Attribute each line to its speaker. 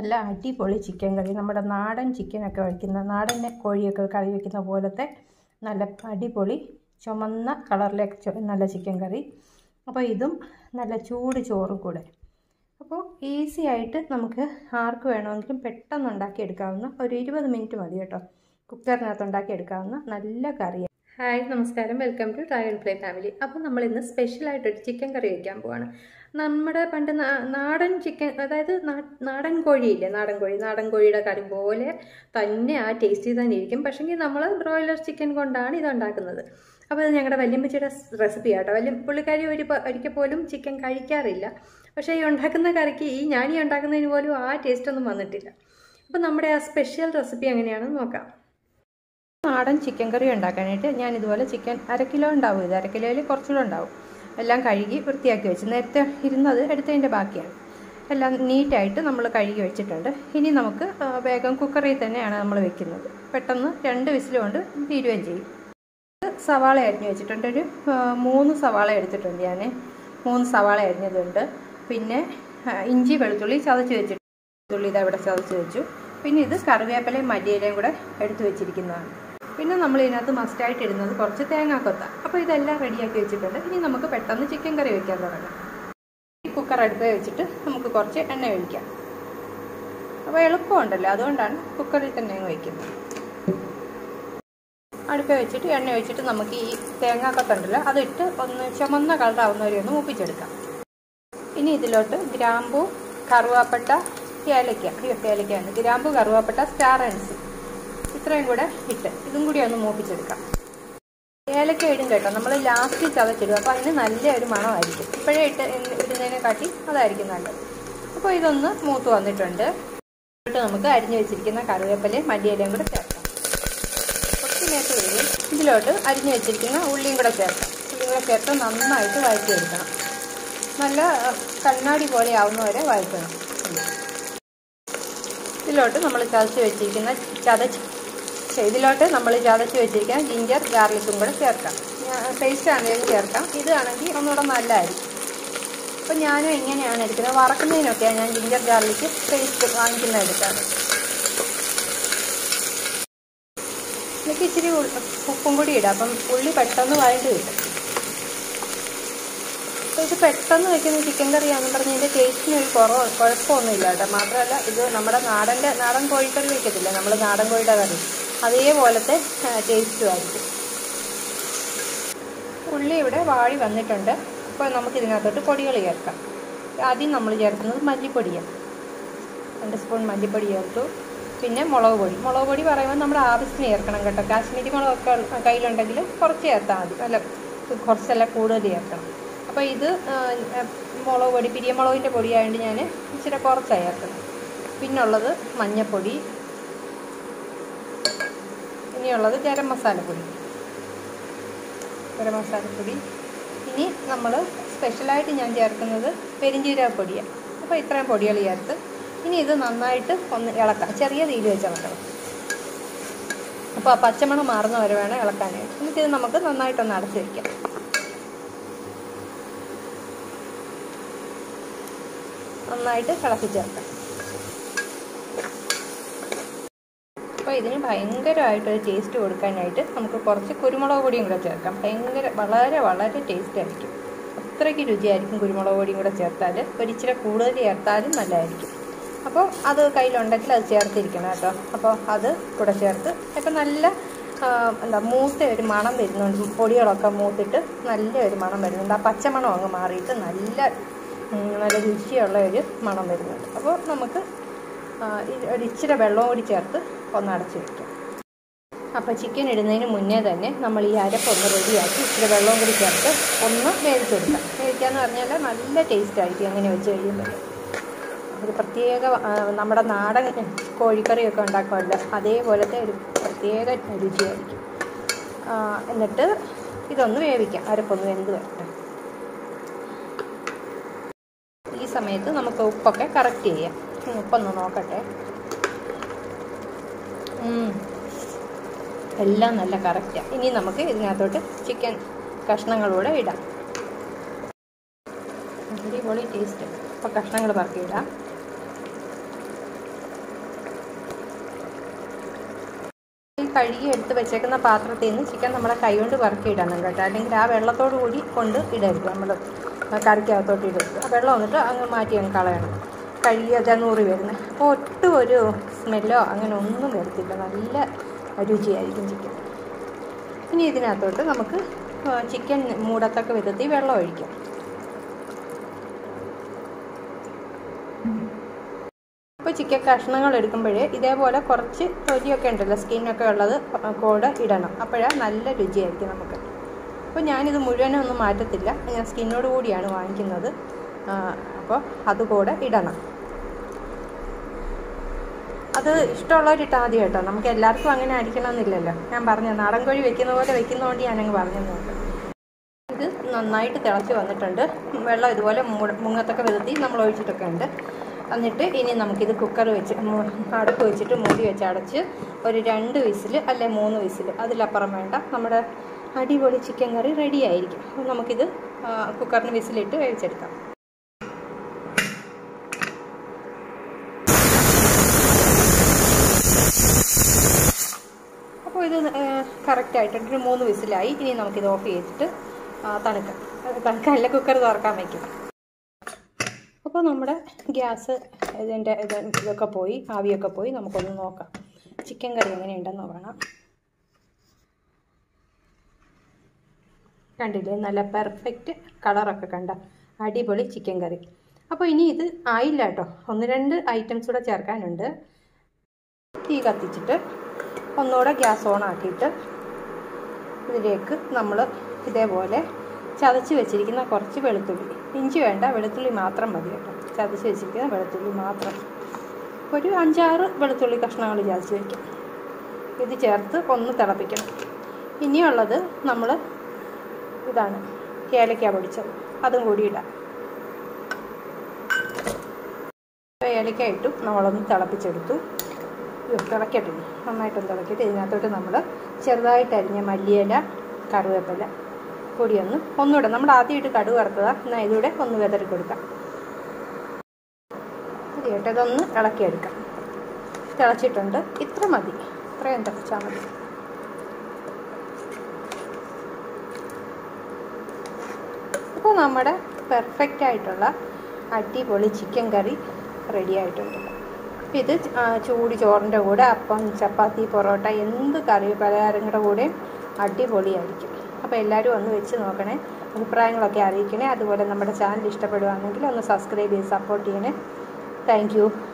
Speaker 1: നല്ല അടിപൊളി ചിക്കൻ കറി നമ്മുടെ നാടൻ ചിക്കനൊക്കെ വയ്ക്കുന്ന നാടൻ കോഴിയൊക്കെ കറി വയ്ക്കുന്ന പോലത്തെ നല്ല അടിപൊളി ചുമന്ന കളറിലേക്ക് ചു- നല്ല ചിക്കൻ കറി അപ്പോൾ ഇതും നല്ല ചൂട് ചോറും കൂടെ അപ്പോൾ ഈസി ആയിട്ട് നമുക്ക് ആർക്ക് വേണമെങ്കിലും പെട്ടെന്ന് ഉണ്ടാക്കിയെടുക്കാവുന്ന ഒരു ഇരുപത് മിനിറ്റ് മതി കേട്ടോ കുക്കറിനകത്ത് ഉണ്ടാക്കിയെടുക്കാവുന്ന നല്ല കറിയാണ് ഹായ് നമസ്കാരം welcome to trial play family അപ്പോൾ നമ്മൾ ഇന്ന് സ്പെഷ്യലായിട്ടൊരു ചിക്കൻ കറി വയ്ക്കാൻ പോവാണ് നമ്മുടെ പണ്ട് നാ- നാടൻ ചിക്കൻ അതായത് നാ- നാടൻ കോഴിയില്ലേ നാടൻ കോഴി നാടൻ കോഴിയുടെ കറി പോലെ തന്നെ ആ ടേസ്റ്റി തന്നെ ഇരിക്കും പക്ഷേങ്കിൽ നമ്മൾ ബ്രോയിലർ ചിക്കൻ കൊണ്ടാണ് ഇത് ഉണ്ടാക്കുന്നത് അപ്പോൾ ഇത് ഞങ്ങളുടെ വല്യമ്മച്ചിയുടെ റെസിപ്പി ആട്ടോ വല്യം പുള്ളിക്കാരി ഒരു പ- ഒരിക്കൽ പോലും ചിക്കൻ കഴിക്കാറില്ല പക്ഷേ ഈ ഉണ്ടാക്കുന്ന കറിക്ക് ഈ ഞാൻ ഈ ഉണ്ടാക്കുന്നതിന് പോലും ആ ടേസ്റ്റ് ഒന്നും വന്നിട്ടില്ല അപ്പോൾ നമ്മുടെ ആ സ്പെഷ്യൽ റെസിപ്പി എങ്ങനെയാണെന്ന് നോക്കാം നാടൻ ചിക്കൻ കറി ഉണ്ടാക്കാനായിട്ട് ഞാൻ ഇതുപോലെ ചിക്കൻ അര കിലോ ഉണ്ടാവും ഇത് അര കിലോയിൽ കുറച്ചുകൂടെ ഉണ്ടാവും എല്ലാം കഴുകി വൃത്തിയാക്കി വെച്ച് നേരത്തെ ഇരുന്നത് എടുത്തതിൻ്റെ ബാക്കിയാണ് എല്ലാം നീറ്റായിട്ട് നമ്മൾ കഴുകി വെച്ചിട്ടുണ്ട് ഇനി നമുക്ക് ആ, വേഗം കുക്കറിൽ തന്നെയാണ് നമ്മൾ വെക്കുന്നത് പെട്ടെന്ന് രണ്ട് വിസിലുകൊണ്ട് തീരുകയും ചെയ്യും സവാള അരിഞ്ഞു വെച്ചിട്ടുണ്ട് ഒരു ആ, മൂന്ന് സവാള എടുത്തിട്ടുണ്ട് ഞാൻ മൂന്ന് സവാള അരിഞ്ഞതുണ്ട് പിന്നെ ആ, ഇഞ്ചി വെളുത്തുള്ളി ചതച്ച് വെച്ചിട്ടുണ്ട് വെളുത്തുള്ളി ഇത് അവിടെ ചതച്ച് വെച്ചു പിന്നെ ഇത് കറിവേപ്പിലയും മല്ലിയിലയും കൂടെ എടുത്തു വെച്ചിരിക്കുന്നതാണ് പിന്നെ നമ്മൾ ഇതിനകത്ത് മസ്റ്റായിട്ട് ഇടുന്നത് കുറച്ച് തേങ്ങാക്കൊത്ത അപ്പോൾ ഇതെല്ലാം റെഡിയാക്കി വെച്ചിട്ടുണ്ട് ഇനി നമുക്ക് പെട്ടെന്ന് ചിക്കൻ കറി വെക്കാൻ തുടങ്ങാം ഈ കുക്കർ അടുപ്പ് വെച്ചിട്ട് നമുക്ക് കുറച്ച് എണ്ണ ഒഴിക്കാം അപ്പോൾ എളുപ്പമുണ്ടല്ലോ അതുകൊണ്ടാണ് കുക്കറിൽ തന്നെ അങ്ങ് വയ്ക്കുന്നത് അടുപ്പ് വെച്ചിട്ട് എണ്ണ ഒഴിച്ചിട്ട് നമുക്ക് ഈ തേങ്ങാക്കൊത്തുണ്ടല്ലോ അതിട്ട് ഒന്ന് ചുമന്ന കളറാവുന്നവരെ ഒന്ന് മൂപ്പിച്ചെടുക്കാം ഇനി ഇതിലോട്ട് ഗ്രാമ്പു കറുവാപ്പട്ട ഏലക്ക അയ്യോ ഏലക്കയാണ് ഗ്രാമ്പു കറുവാപ്പട്ട സ്റ്റാർ അൻസ് ഇത്രയും കൂടെ ഇട്ട് ഇതും കൂടി ഒന്ന് മൂപ്പിച്ചെടുക്കാം ഏലക്ക ഇടും കേട്ടോ നമ്മൾ ലാസ്റ്റ് ചതച്ചിടും അപ്പോൾ അതിന് നല്ല ഒരു മണമായിരിക്കും ഇപ്പോഴേ ഇട്ട് ഇടുന്നതിനെ കാട്ടി അതായിരിക്കും നല്ലത് അപ്പോൾ ഇതൊന്ന് മൂത്ത് വന്നിട്ടുണ്ട് എന്നിട്ട് നമുക്ക് അരിഞ്ഞു വെച്ചിരിക്കുന്ന കറിവേപ്പിലയും മല്ലിയിലയും കൂടെ ചേർക്കാം കുറച്ച് നേരത്തെ വരും ഇതിലോട്ട് അരിഞ്ഞു വെച്ചിരിക്കുന്ന ഉള്ളിയും കൂടെ ചേർക്കാം ഉള്ളിയും കൂടെ ചേർത്ത് നന്നായിട്ട് വഴറ്റിയെടുക്കണം നല്ല അഹ്, കണ്ണാടി പോലെ ആവുന്നവരെ വഴറ്റണം ഉള്ളി. ഇതിലോട്ട് നമ്മൾ ചതച്ച് വെച്ചിരിക്കുന്ന ചതച്ച് ഛെ, ഇതിലോട്ട് നമ്മൾ ചതച്ച് വെച്ചിരിക്കുന്ന ജിഞ്ചർ ഗാർലിക്കും കൂടെ ചേർക്കാം ടേസ്റ്റ് ആണെങ്കിലും ചേർക്കാം ഇതാണെങ്കിൽ ഒന്നുകൂടെ നല്ലതായിരിക്കും അപ്പോൾ ഞാനും ഇങ്ങനെയാണ് എടുക്കുന്നത് വറക്കുന്നതിനൊക്കെയാണ് ഞാൻ ജിഞ്ചർ ഗാർലിക്ക് പേസ്റ്റ് വാങ്ങിക്കുന്ന എടുക്കാറ് എനിക്ക് ഇച്ചിരി ഉൾ- ഉപ്പും കൂടി ഇടാം അപ്പം ഉള്ളി പെട്ടെന്ന് വഴണ്ട് കിട്ടും അപ്പോൾ ഇത് പെട്ടെന്ന് വെക്കുന്ന ചിക്കൻ കറിയാണെന്ന് പറഞ്ഞ് ഇതിൻ്റെ ടേസ്റ്റിന് ഒരു കുറവ് കുഴപ്പമൊന്നുമില്ല കേട്ടോ മാത്രമല്ല ഇത് നമ്മുടെ നാടൻ്റെ നാടൻ കോഴിക്കറി വയ്ക്കത്തില്ല നമ്മൾ നാടൻ കോഴിയുടെ കറി അതേപോലത്തെ ടേസ്റ്റും ആയിരിക്കും ഉള്ളി ഇവിടെ വാഴി വന്നിട്ടുണ്ട് അപ്പോൾ നമുക്ക് ഇതിനകത്തോട്ട് പൊടികൾ ചേർക്കാം ആദ്യം നമ്മൾ ചേർക്കുന്നത് മല്ലിപ്പൊടിയാണ് രണ്ട് സ്പൂൺ മല്ലിപ്പൊടി ചേർത്തു പിന്നെ മുളക് പൊടി മുളക് പൊടി പറയുമ്പോൾ നമ്മുടെ ആവശ്യത്തിന് ചേർക്കണം കേട്ടോ കാശ്മീരി മുളകൊക്കെ കയ്യിലുണ്ടെങ്കിൽ കുറച്ച് ചേർത്താൽ മതി അല്ല കുറച്ചല്ല കൂടുതൽ ചേർക്കണം അപ്പോൾ ഇത് ആ, മുളക് പൊടി പിരിയമുളകിൻ്റെ പൊടിയായതുകൊണ്ട് ഞാൻ ഇച്ചിരി കുറച്ചാണ് ചേർക്കുന്നത് പിന്നുള്ളത് മഞ്ഞൾപ്പൊടി ഇനിയുള്ളത് ഗരം മസാലപ്പൊടി ഗരം മസാലപ്പൊടി ഇനി നമ്മൾ സ്പെഷ്യലായിട്ട് ഞാൻ ചേർക്കുന്നത് പെരിഞ്ജീരകപ്പൊടിയാണ് അപ്പോൾ ഇത്രയും പൊടികൾ ചേർത്ത് ഇനി ഇത് നന്നായിട്ട് ഒന്ന് ഇളക്കാം ചെറിയ തീയിൽ വെച്ചാൽ മതി അപ്പോൾ ആ പച്ചമണം മാറുന്ന വരെ വേണം ഇളക്കാനായിട്ട് എന്നിട്ട് ഇത് നമുക്ക് നന്നായിട്ടൊന്ന് അടച്ച് വയ്ക്കാം നന്നായിട്ട് ഇളക്കി ചേർക്കാം അപ്പോൾ ഇതിന് ഭയങ്കരമായിട്ടൊരു ടേസ്റ്റ് കൊടുക്കാനായിട്ട് നമുക്ക് കുറച്ച് കുരുമുളക് പൊടിയും കൂടെ ചേർക്കാം ഭയങ്കര വളരെ വളരെ ടേസ്റ്റ് ആയിരിക്കും അത്രയ്ക്ക് രുചിയായിരിക്കും കുരുമുളക് പൊടിയും കൂടെ ചേർത്താൽ ഒരിച്ചിരി കൂടുതൽ ചേർത്താലും നല്ലതായിരിക്കും അപ്പോൾ അത് കയ്യിലുണ്ടെങ്കിൽ അത് ചേർത്തിരിക്കണം കേട്ടോ അപ്പോൾ അത് കൂടെ ചേർത്ത് ഇപ്പം നല്ല ആ, എന്താ മൂത്ത ഒരു മണം വരുന്നുണ്ട് പൊടികളൊക്കെ മൂത്തിട്ട് നല്ല ഒരു മണം വരുന്നുണ്ട് ആ പച്ചമണം അങ്ങ് മാറിയിട്ട് നല്ല ഉം, നല്ല രുചിയുള്ള ഒരു മണം വരുന്നുണ്ട് അപ്പോൾ നമുക്ക് ആ, ഇത് ഒരു ഇച്ചിരി വെള്ളവും കൂടി ചേർത്ത് ഒന്ന് അടച്ച് വയ്ക്കാം അപ്പോൾ ചിക്കൻ ഇടുന്നതിന് മുന്നേ തന്നെ നമ്മൾ ഈ അരപ്പൊന്ന് റെഡിയാക്കി ഇച്ചിരി വെള്ളവും കൂടി ചേർത്ത് ഒന്ന് വേവിച്ചെടുക്കാം വേവിക്കാന്ന് പറഞ്ഞാൽ നല്ല ടേസ്റ്റ് ആയിരിക്കും അങ്ങനെ വെച്ച് കഴിയുമ്പോൾ ഒരു പ്രത്യേക ആ, നമ്മുടെ നാടൻ കോഴിക്കറിയൊക്കെ ഉണ്ടാക്കുമല്ലോ അതേപോലത്തെ ഒരു പ്രത്യേക രുചിയായിരിക്കും ആ, എന്നിട്ട് ഇതൊന്ന് വേവിക്കാം അരപ്പൊന്ന് വെന്ത് വരട്ടെ ഈ സമയത്ത് നമുക്ക് ഉപ്പൊക്കെ കറക്റ്റ് ചെയ്യാം ഉം, ഉപ്പൊന്ന് നോക്കട്ടെ ഉം. എല്ലാം നല്ല കറക്റ്റാണ് ഇനി നമുക്ക് ഇതിനകത്തോട്ട് ചിക്കൻ കഷ്ണങ്ങളൂടെ ഇടാം അടിപൊളി ടേസ്റ്റ് അപ്പോൾ കഷ്ണങ്ങൾ പറക്കി ഇടാം കഴുകി എടുത്ത് വെച്ചേക്കുന്ന പാത്രത്തിൽ നിന്ന് ചിക്കൻ നമ്മുടെ കൈ കൊണ്ട് വറുക്കി ഇടണം കേട്ടോ അല്ലെങ്കിൽ ആ വെള്ളത്തോടു കൂടി കൊണ്ട് ഇടരുത് നമ്മൾ കറിക്കകത്തോട്ട് ഇടരുത് ആ വെള്ളം വന്നിട്ട് അങ്ങ് മാറ്റി അങ്ങ് കളയണം കഴുകി അത് നൂറി വരുന്നത് അപ്പോൾ ഒട്ടും ഒരു സ്മെല്ലോ അങ്ങനെ ഒന്നും വരത്തില്ല നല്ല രുചിയായിരിക്കും ചിക്കൻ ഇനി ഇതിനകത്തോട്ട് നമുക്ക് ചിക്കൻ മൂടത്തക്ക വിധത്തിൽ വെള്ളം ഒഴിക്കാം അപ്പോൾ ചിക്കൻ കഷ്ണങ്ങൾ എടുക്കുമ്പോഴേ ഇതേപോലെ കുറച്ച് തൊലിയൊക്കെ ഉണ്ടല്ലോ സ്കിന്നൊക്കെ ഉള്ളത് കൂടെ ഇടണം അപ്പോഴാണ് നല്ല രുചിയായിരിക്കും നമുക്ക് അപ്പോൾ ഞാനിത് മുഴുവനും ഒന്നും മാറ്റത്തില്ല ഞാൻ സ്കിന്നോട് കൂടിയാണ് വാങ്ങിക്കുന്നത് അപ്പോൾ അതുകൂടെ ഇടണം അത് ഇഷ്ടമുള്ളവരിട്ടാൽ മതി കേട്ടോ നമുക്ക് എല്ലാവർക്കും അങ്ങനെ അടിക്കണമെന്നില്ലല്ലോ ഞാൻ പറഞ്ഞു നാടൻ കോഴി വെക്കുന്ന പോലെ വെക്കുന്നതുകൊണ്ട് ഞാനങ്ങ് പറഞ്ഞു നോക്കാം ഇത് നന്നായിട്ട് തിളച്ച് വന്നിട്ടുണ്ട് വെള്ളം ഇതുപോലെ മുങ്ങത്തൊക്കെ വിധത്തി നമ്മൾ ഒഴിച്ചിട്ടൊക്കെ ഉണ്ട് എന്നിട്ട് ഇനി നമുക്കിത് കുക്കർ വെച്ച് അടപ്പ് വെച്ചിട്ട് മൂടി വെച്ച് അടച്ച് ഒരു രണ്ട് വിസിൽ അല്ലെ മൂന്ന് വിസിൽ അതിലപ്പുറം വേണ്ട നമ്മുടെ അടിപൊളി ചിക്കൻ കറി റെഡി ആയിരിക്കും അപ്പോൾ നമുക്കിത് കുക്കറിന് വിസിലിട്ട് വേവിച്ചെടുക്കാം അപ്പോൾ ഇത് കറക്റ്റായിട്ടുണ്ട് ഒരു മൂന്ന് വിസിലായി ഇനി നമുക്കിത് ഓഫ് ചെയ്തിട്ട് തണുക്കാം തണുക്കല്ല കുക്കർ തുറക്കാൻ വയ്ക്കും അപ്പോൾ നമ്മുടെ ഗ്യാസ് ഇതിൻ്റെ ഇത് ഇതൊക്കെ പോയി ആവിയൊക്കെ പോയി നമുക്കൊന്ന് നോക്കാം ചിക്കൻ കറി എങ്ങനെയുണ്ടെന്ന് നോക്കണം കണ്ടില്ലേ നല്ല പെർഫെക്റ്റ് കളറൊക്കെ കണ്ട അടിപൊളി ചിക്കൻ കറി അപ്പോൾ ഇനി ഇത് ആയില്ല കേട്ടോ ഒന്ന് രണ്ട് ഐറ്റംസ് കൂടെ ചേർക്കാനുണ്ട് തീ കത്തിച്ചിട്ട് ഒന്നുകൂടെ ഗ്യാസ് ഓൺ ആക്കിയിട്ട് ഇതിലേക്ക് നമ്മൾ ഇതേപോലെ ചതച്ച് വെച്ചിരിക്കുന്ന കുറച്ച് വെളുത്തുള്ളി ഇഞ്ചി വേണ്ട വെളുത്തുള്ളി മാത്രം മതി കേട്ടോ ചതച്ച് വെച്ചിരിക്കുന്ന വെളുത്തുള്ളി മാത്രം ഒരു അഞ്ചാറ് വെളുത്തുള്ളി കഷ്ണങ്ങൾ ചതച്ച് വയ്ക്കും ഇത് ചേർത്ത് ഒന്ന് തിളപ്പിക്കണം ഇനിയുള്ളത് നമ്മൾ ഇതാണ് ഏലക്ക പൊടിച്ചത് അതും കൂടി ഇടാം ഏലക്ക ഇട്ടു നമ്മളൊന്ന് തിളപ്പിച്ചെടുത്തു തിളക്കട്ടെ നന്നായിട്ടൊന്ന് തിളക്കിയിട്ട് ഇതിനകത്തോട്ട് നമ്മൾ ചെറുതായിട്ട് അരിഞ്ഞ മല്ലിയില കറിവേപ്പില പൊടിയൊന്ന് ഒന്നുകൂടെ നമ്മൾ ആദ്യമായിട്ട് കടുക് വറുത്തതാ എന്നാൽ ഇതൂടെ ഒന്ന് വെതറി കൊടുക്കാം മതിയായിട്ട് ഇതൊന്ന് ഇളക്കിയെടുക്കാം തിളച്ചിട്ടുണ്ട് ഇത്ര മതി ഇത്രയും തിളച്ചാൽ മതി അപ്പോൾ നമ്മുടെ പെർഫെക്റ്റ് ആയിട്ടുള്ള അടിപൊളി ചിക്കൻ കറി റെഡി ആയിട്ടുണ്ട് ഇത് ചൂട് ചോറിൻ്റെ കൂടെ അപ്പം ചപ്പാത്തി പൊറോട്ട എന്ത് കറി പലഹാരങ്ങളുടെ കൂടെയും അടിപൊളിയായിരിക്കും അപ്പോൾ എല്ലാവരും ഒന്ന് വെച്ച് നോക്കണേ അഭിപ്രായങ്ങളൊക്കെ അറിയിക്കണേ അതുപോലെ നമ്മുടെ ചാനൽ ഇഷ്ടപ്പെടുകയാണെങ്കിൽ ഒന്ന് സബ്സ്ക്രൈബ് ചെയ്ത് സപ്പോർട്ട് ചെയ്യണേ താങ്ക്